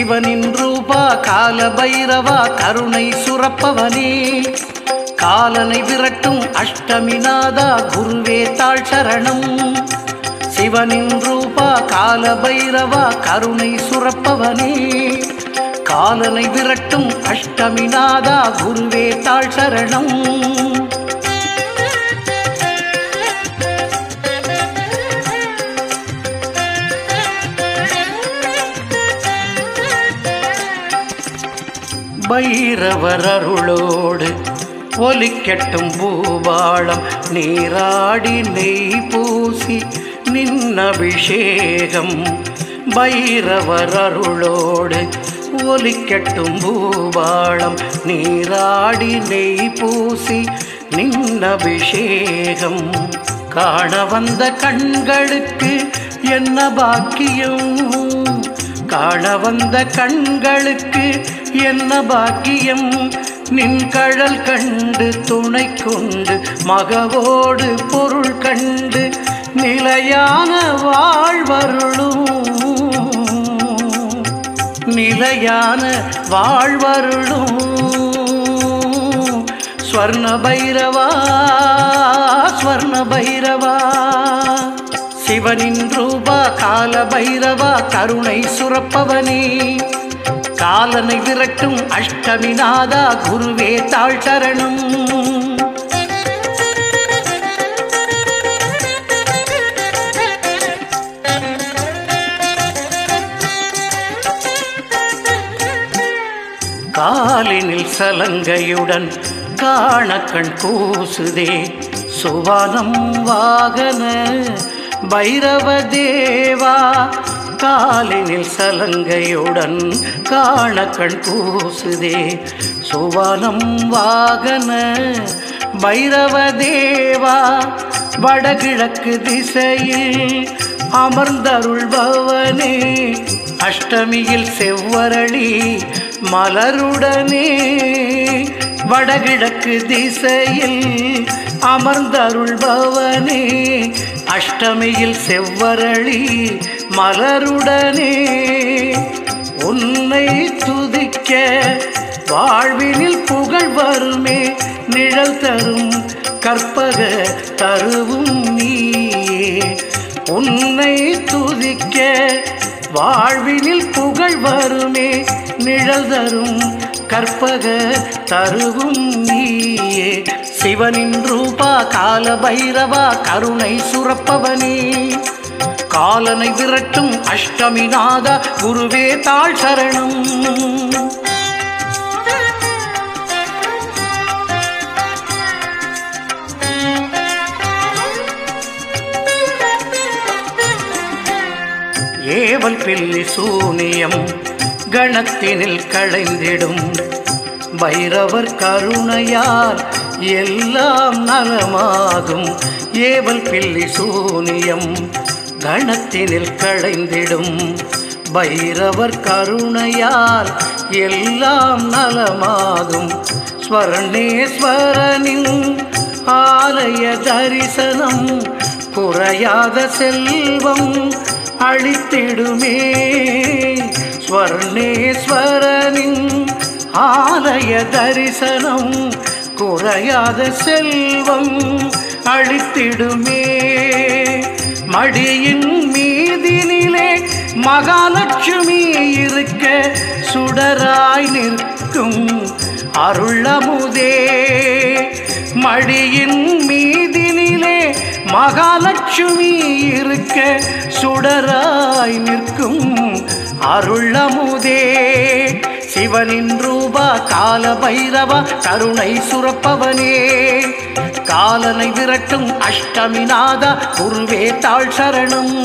சிவனின் ரூபா கால பைரவா கருணை சுரப்பவனே காலனை விரட்டும் அஷ்டமிநாதா குருவே தாழ் சரணம் சிவனின் ரூபா கால பைரவா கருணை சுரப்பவனே காலனை விரட்டும் அஷ்டமிநாதா குருவே தாழ் சரணம் பைரவர் அருளோடு ஒலிக்கட்டும் பூபாளம் நீராடி நெய் பூசி நின் அபிஷேகம் பைரவர் அருளோடு ஒலிக்கட்டும் பூபாளம் நீராடி நெய் பூசி நின் அபிஷேகம் காண வந்த கண்களுக்கு என்ன பாக்கியம் காண வந்த கண்களுக்கு என்ன பாக்கியம் நின் கழல் கண்டு துணை கொண்டு மகவோடு பொருள் கண்டு நிலையான வாழ்வருளும் நிலையான வாழ்வருளும் ஸ்வர்ண பைரவா ஸ்வர்ண பைரவா சிவனின் ரூபா கால பைரவா கருணை சுரப்பவனே காலனை விரட்டும் அஷ்டமிநாதா குருவே தாழ் சரணம் காலினில் சலங்கையுடன் காண கண் கூசுதே சுவானம் வாகன பைரவ தேவா காலினில் சலங்கையுடன் காண கண் கூசுதே சுவானம் வாகன பைரவ தேவா வடகிழக்கு திசையில் அமர்ந்தருள்பவனே அஷ்டமியில் செவ்வரளி மலருடனே வடகிழக்கு திசையில் அமர்ந்தருள்பவனே அஷ்டமியில் செவ்வரளி மலருடனே உன்னை துதிக்க வாழ்வினில் புகழ் வருமே நிழல் தரும் கற்பக தருவும் நீயே உன்னை துதிக்க வாழ்வினில் புகழ் வருமே நிழல் தரும் கற்பக தருவும் நீயே சிவனின் ரூபா கால பைரவா கருணை சுரப்பவனே காலனை விரட்டும் அஷ்டமிநாதா குருவே தாழ் சரணம் ஏவல் பில்லி சூனியம் கணத்தினில் களைந்திடும் பைரவர் கருணையால் எல்லாம் நலமாகும் ஏவல் பில்லி சூனியம் கணத்தினில் களைந்திடும் பைரவர் கருணையால் எல்லாம் நலமாகும் ஸ்வர்ணேஸ்வரனின் ஆலய தரிசனம் குறையாத செல்வம் அளித்திடுமே ஸ்வர்ணேஸ்வரனின் ஆலய தரிசனம் குறையாத செல்வம் அளித்திடுமே மடியின் மீதினிலே மகாலட்சுமி இருக்க சுடராய் நிற்கும் அருளமுதே மடியின் மீதினிலே மகாலட்சுமி இருக்க சுடராய் நிற்கும் அருளமுதே சிவனின் ரூபா கால பைரவா கருணை சுரப்பவனே காலனை விரட்டும் அஷ்டமிநாதா குருவே தாழ் சரணம்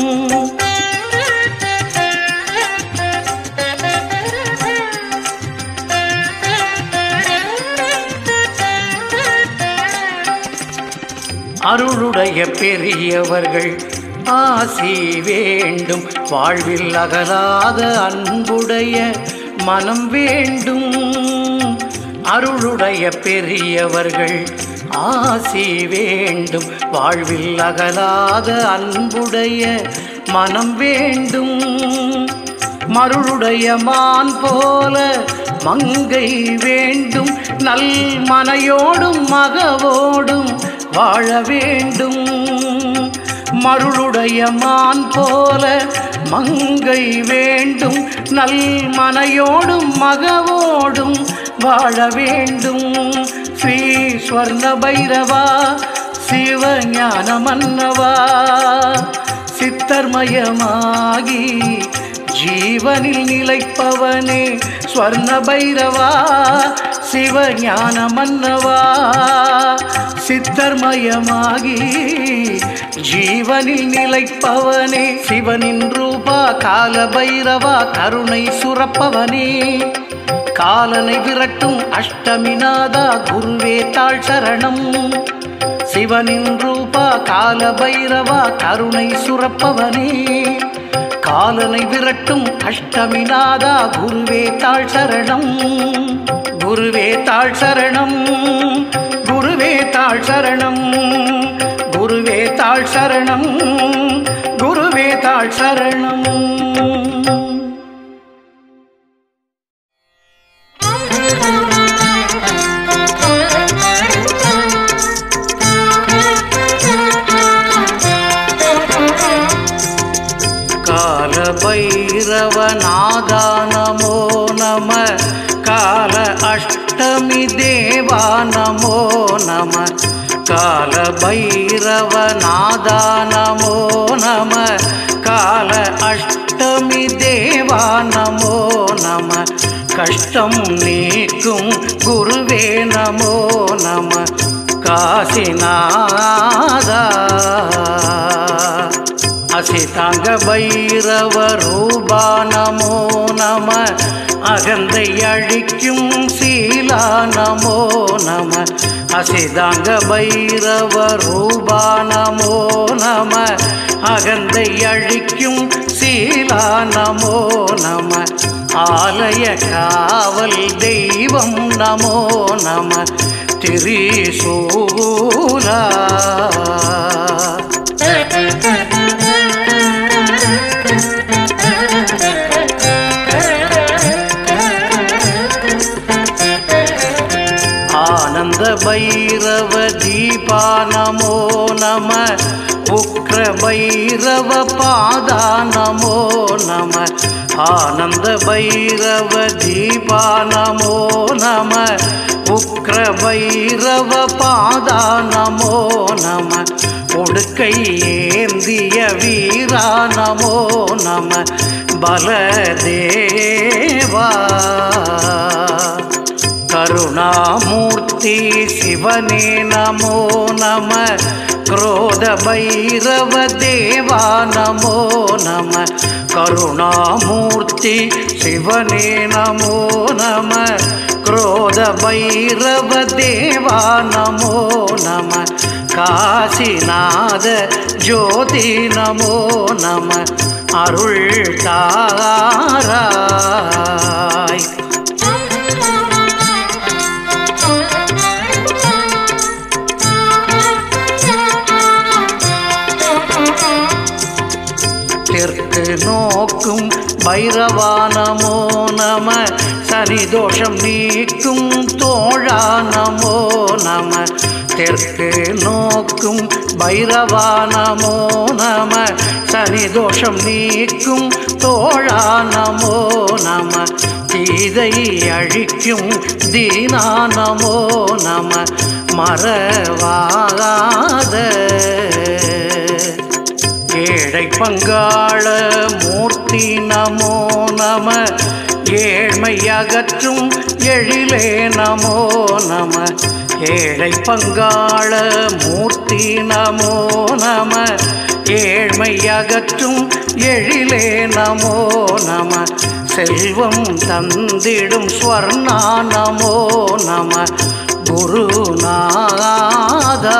அருளுடைய பெரியவர்கள் ஆசி வேண்டும் வாழ்வில் அகலாத அன்புடைய மனம் வேண்டும் அருளுடைய பெரியவர்கள் ஆசி வேண்டும் வாழ்வில் அகலாத அன்புடைய மனம் வேண்டும் மருளுடைய மான் போல மங்கை வேண்டும் நல் மனையோடும் மகவோடும் வாழ வேண்டும் மருளுடைய மான் போல மங்கை வேண்டும் நல் மனையோடும் மகவோடும் வாழ வேண்டும் ஸ்ரீ ஸ்வர்ண பைரவா சிவஞான மன்னவா சித்தர்மயமாகி ஜீவனில் நிலைப்பவனே ஸ்வர்ண பைரவா சிவஞான மன்னவா சித்தர்மயமாகி ஜீவனில் நிலைப்பவனே சிவனின் ரூபா கால பைரவா கருணை சுரப்பவனே காலனை விரட்டும் அஷ்டமிநாதா குருவே தாழ் சரணம் சிவனின் ரூபா கால பைரவா கருணை சுரப்பவனே காலனை விரட்டும் அஷ்டமிநாதா குருவே தாழ் சரணம் குருவே தாழ் சரணம் குருவே தாழ் சரணம் குருவே தாழ் சரணம் குருவே தாழ் சரணம் கால பைரவநாதா நமோ நம கால அஷ்டமி தேவா நமோ நம கால பைரவநாதா நமோ நம கால அஷ்டமி தேவா நமோ நம கஷ்டம் நீக்கும் குருவே நமோ நம காசிநாதா அசிதாங்க பைரவ ரூபா நமோ நம அகந்தை அழிக்கும் சீலா நமோ நம அசிதாங்க பைரவ ரூபா நமோ நம அகந்தை அழிக்கும் சீலா நமோ நம ஆலய காவல் தெய்வம் நமோ நம திரிசூலா ஆனந்த பைரவ தீபா நமோ நம உக்ர பைரவ பாதா நமோ நம ஆனந்த பைரவ தீபா நமோ நம உக்ர பைரவ பாதா நமோ நம உடுக்கை ஏந்திய வீரா நமோ நம பலதேவா கருணாமூர்த்தி சிவனே நமோ நம क्रोध भैरव देवा नमो नम करुणामूर्ति शिवने नमो नम क्रोध भैरव देवा नमो नम காசிநாத ஜோதி நமோ நம அருள் தாராய் தெற்கு நோக்கும் பைரவா நமோ நம சனி தோஷம் நீக்கும் தோழா நமோ நம தெற்கு நோக்கும் பைரவா நமோ நம சனி தோஷம் நீக்கும் தோழா நமோ நம தீதை அழிக்கும் தீனா நமோ நம மறவாத ஏழை பங்காள மூர்த்தி நமோ நம ஏழ்மை அகற்றும் எழிலே நமோ நம ஏழை பங்காள மூர்த்தி நமோ நம ஏழ்மை அகற்றும் எழிலே நமோ நம செல்வம் தந்திடும் ஸ்வர்ணா நமோ நம குருநாதா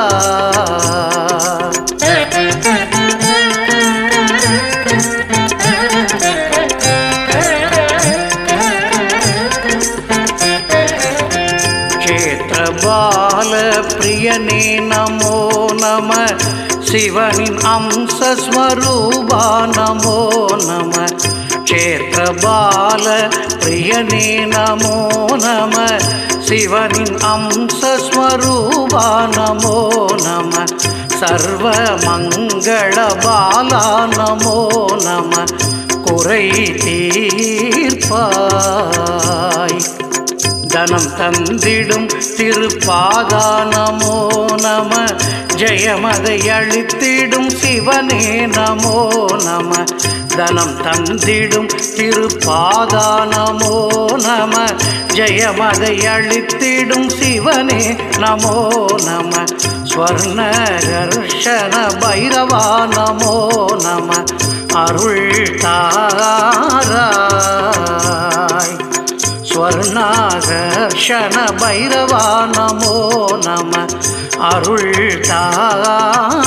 க்ஷேத்திரபால பிரியனே நமோ நம சிவனின் அம்சஸ்வரூபா நமோ நம க்ஷேத்திரபால பிரியனே நமோ நம சிவனின் அம்சஸ்வரூபா நமோ நம சர்வமங்கள பாலா நமோ நம குறை தீர்ப்பாய் தனம் தந்திடும் திருப்பாதா நமோ நம ஜெயமதை அளித்திடும் சிவனே நமோ நம தனம் தந்திடும் திருப்பாதா நமோ நம ஜெயமதை அளித்திடும் சிவனே நமோ நம ஸ்வர்ண கர்ஷன பைரவா நமோ நம அருள் தாராய் ஸ்வர்ணாகர்ஷண பைரவா நமோ நம அருள் தாராய்